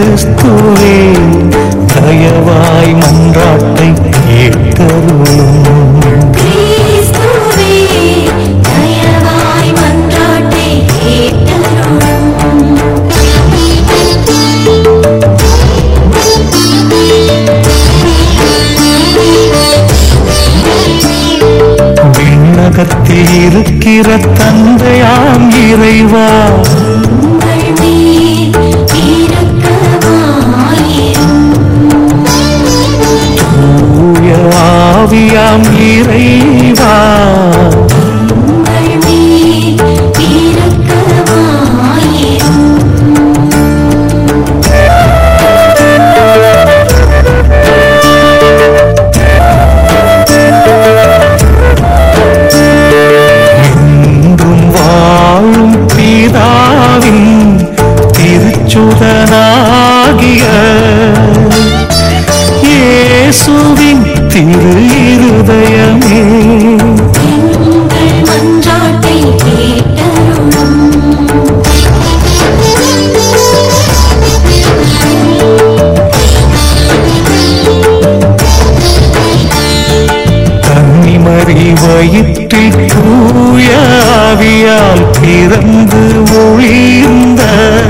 கிறிஸ்துவே தயவாய் மன்றாட்டை கேட்டருளும் கிறிஸ்துவே தயவாய் மன்றாட்டை கேட்டருளும் விண்ணகத்தில் இருக்கிற தந்தையாம் இறைவா உங்கள் மேல் இரக்கமாயிரும் தூய ஆவியாம் இறைவா உங்கள் மேல் இரக்கமாயிரும் என்றும் வாழும் பிதாவின் திருச்சுதனாகிய இயேசுவின் திரு இருதயமே எங்கள் மன்றாட்டை கேட்டருளும் கன்னிமறி வயிற்றில் தூய ஆவியால் பிறந்து ஒழிந்த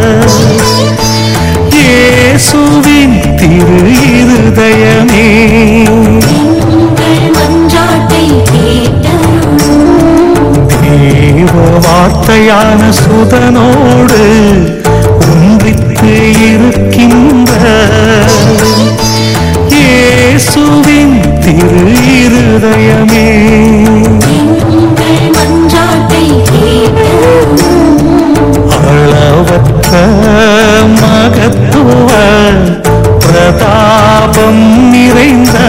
இயேசுவின் திரு இருதயமே எங்கள் மன்றாட்டை கேட்டருளும் தேவ வார்த்தையான சுதனோடு ஒன்றித்து இருக்கின்ற இயேசுவின் திரு இருதயமே எங்கள் மன்றாட்டை கேட்டருளும் அளவற்ற மகத்துவ பிரதாபம் நிறைந்த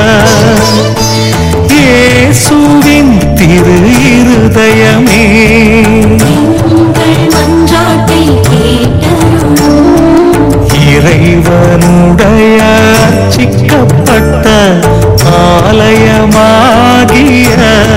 இயேசுவின் திரு இருதயமே எங்கள் மன்றாட்டை கேட்டருளும் இறைவனுடைய அர்ச்சிக்கப்பட்ட ஆலயமாகிய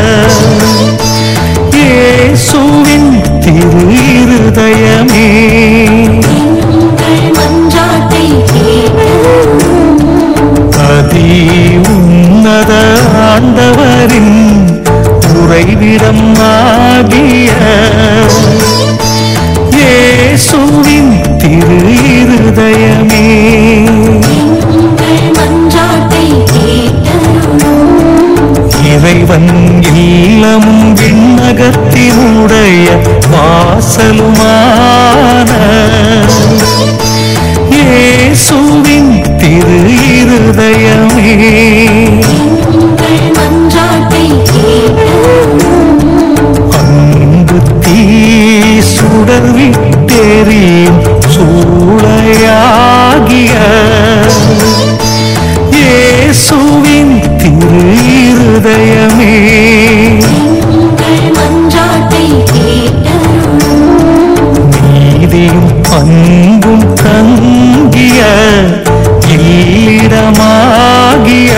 இயேசுவின் திரு இருதயமே எங்கள் மன்றாட்டை கேட்டருளும் அதி உன்னத ஆண்டவரின் உறைவிடம் ஆகிய இயேசுவின் திரு இருதயமே எங்கள் மன்றாட்டை கேட்டருளும் இறைவன் இல்லமும் விண்ணகத்தினுடைய வாசலுமான இயேசுவின் திரு இருதயமே எங்கள் மன்றாட்டை கேட்டருளும் அன்பு தீ சுடர் விட்டெறியும் சூளையாகிய இயேசுவின் திரு இருதயமே எங்கள் மன்றாட்டை கேட்டருளும் நீதியும் அன்பும் தங்கிய இல்லிடமாகிய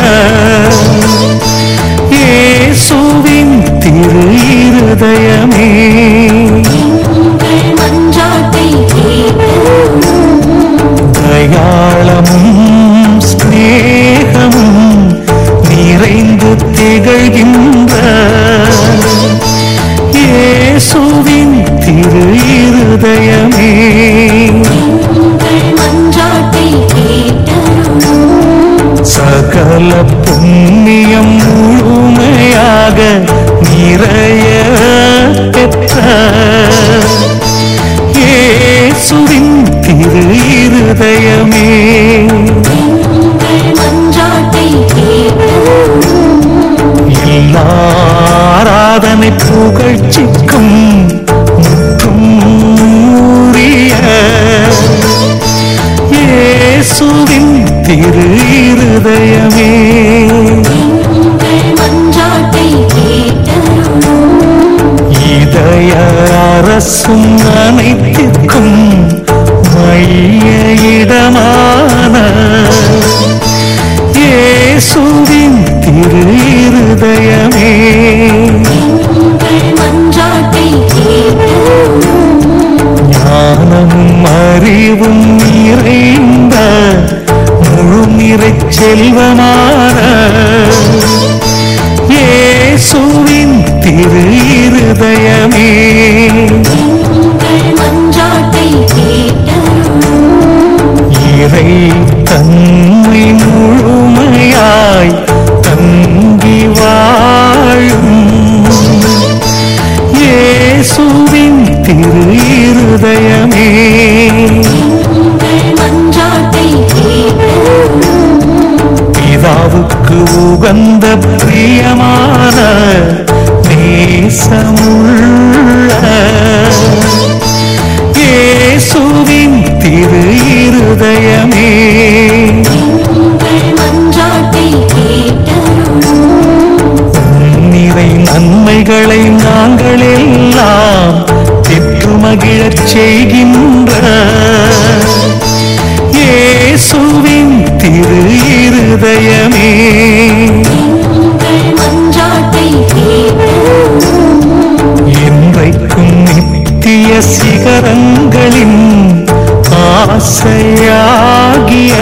இயேசுவின் திரு இருதயமே எங்கள் மன்றாட்டை கேட்டருளும் தயாளமும் ஸ்நேகமும் நிறைந்து திகழ்கின்ற இயேசுவின் திரு இருதயமே எங்கள் மன்றாட்டை கேட்டருளும் சகல புண்ணியம் முழுமையாக நிறைய பெற்ற இயேசுவின் திரு இருதயமே எங்கள் மன்றாட்டை கேட்டருளும் எல்லாராதனை புகழ்ச்சிக்கும் முற்றும் உரிய இயேசுவின் திரு இருதயமே எங்கள் மன்றாட்டை கேட்டருளும் இதய அரசும் அனைத்திற்கும் மைய இடமான இயேசுவின் திரு இருதயமே எங்கள் மன்றாட்டை கேட்டருளும் ஞானமும் அறிவும் நிறைந்த முழு நிறைச் செல்வமான இயேசுவின் திரு இருதயமே எங்கள் மன்றாட்டை கேட்டருளும் இறை தன்மை முழுமையாய் தங்கி வாழும் இயேசுவின் திரு இருதயமே எங்கள் மன்றாட்டை கேட்டருளும் பிதாவுக்கு உகந்த பிரியமான நேசமுள்ள இயேசுவின் திரு இருதயமே எங்கள் மன்றாட்டை கேட்டருளும் நிறை நன்மைகளை நாங்கள் எல்லாம் பெற்று மகிழச் செய்கின்ற இயேசுவின் திரு இருதயமே எங்கள் மன்றாட்டை கேட்டருளும் என்றைக்கும் நித்திய சிகரங்களின் ஆசையாகிய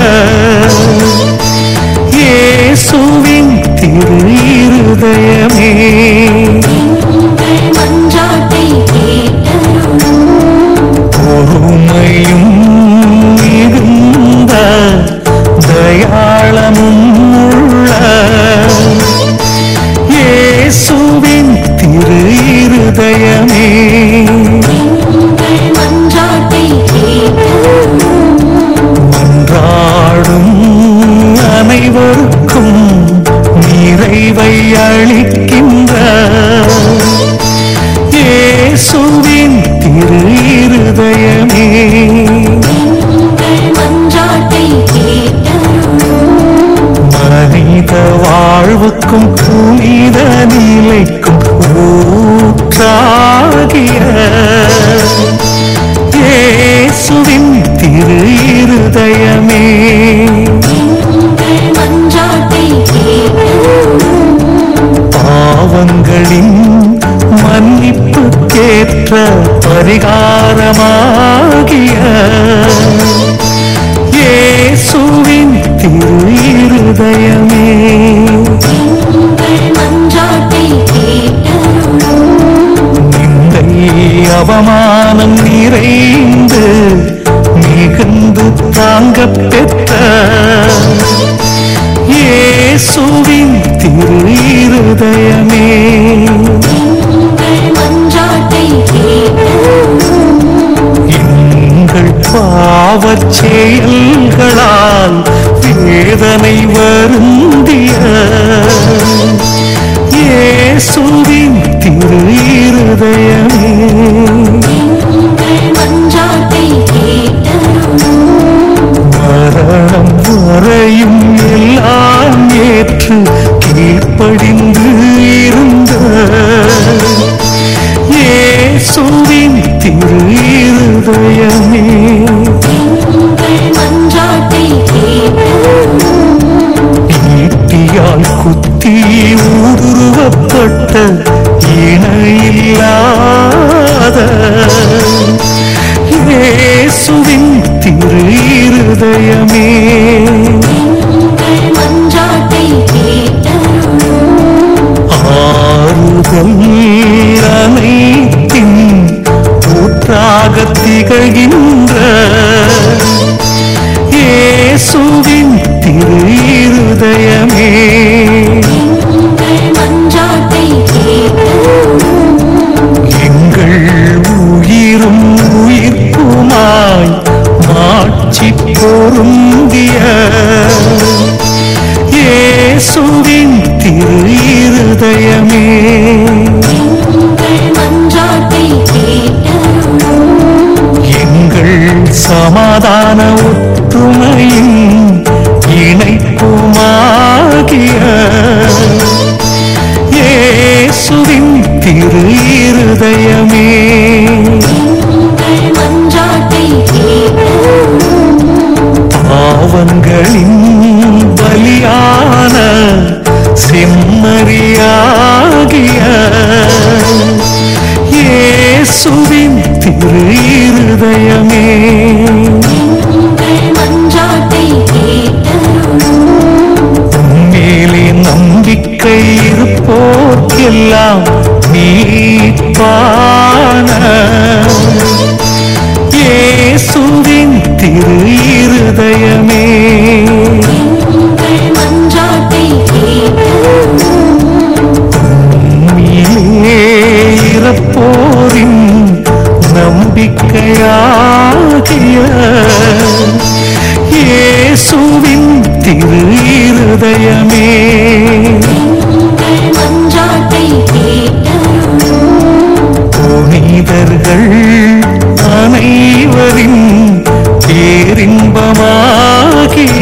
இயேசுவின் திரு இருதயமே எங்கள் மன்றாட்டை கேட்டருளும் பொறுமையும் மிகுந்த தயாளமும் உள்ள இயேசுவின் திரு இருதயமே எங்கள் மன்றாட்டை கேட்டருளும் மன்றாடும் அனைவருக்கும் நிறைவை அளிக்கின்ற இயேசுவின் திரு இருதயமே எங்கள் மன்றாட்டை கேட்டருளும் மனித வாழ்வுக்கும் புனித நிலைக்கும் ஊற்றாகிய இயேசுவின் திரு இருதயமே எங்கள் மன்றாட்டை கேட்டருளும் பாவங்களின் மன்னிப்பு கேற்ற பரிகாரமாகிய இயேசுவின் திரு இருதயமே எங்கள் மன்றாட்டை கேட்டருளும் நிந்தை அவமானம் நிறைந்து மிகுந்து தாங்க பெற்ற இயேசுவின் திரு இருதயமே எங்கள் மன்றாட்டை கேட்டருளும் எங்கள் பாவச் செயல்களால் வேதனை வருந்திய இயேசுவின் திரு இருதயமே எங்கள் மன்றாட்டை கேட்டருளும் மரணம் வரையும் எல்லாம் ஏற்று கீழ்ப்படிந்து இருந்த இயேசுவின் திரு இருதயமே எங்கள் மன்றாட்டை கேட்டருளும் ஈட்டியால் குத்தி ஊடுருவப்பட்ட இணையில்லாத இயேசுவின் திரு இருதயமே எங்கள் மன்றாட்டை கேட்டருளும் ஆறுதல் அனைத்தின் ஊற்றாக திகழ்கின்ற இயேசுவின் திரு இருதயமே எங்கள் மன்றாட்டை கேட்டருளும் எங்கள் உயிரும் உயிர்ப்புமாய் மாட்சி பொருந்திய இயேசுவின் திரு இருதயமே எங்கள் மன்றாட்டை கேட்டருளும் எங்கள் சமாதான ஒற்றுமையின் இணைப்புமாகிய இயேசுவின் திரு இருதயமே எங்கள் மன்றாட்டை கேட்டருளும் பாவங்களின் பலியான செம்மறியாகிய இயேசுவின் இயேசுவின் திரு இருதயமே எங்கள் மன்றாட்டை கேட்டருளும் மேலே நம்பிக்கை இருப்போர்க்கெல்லாம் நீப்பான இயேசுவின் திரு இருதயமே எங்கள் மன்றாட்டை கேட்டருளும் மேலே இறப்போரின் நம்பிக்கையாகிய இயேசுவின் திரு இருதயமே எங்கள் மன்றாட்டை கேட்டருளும் புனிதர்கள் அனைவரின் பேரின்பமாகிய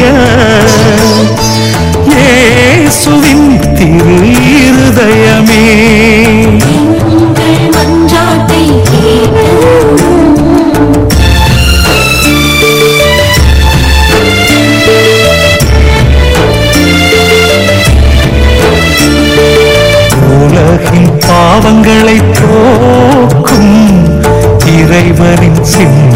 இயேசுவின் திரு இருதயமே எங்கள் மன்றாட்டை கேட்டருளும் உலகின் பாவங்களை போக்கும் இறைவனின் சிந்தை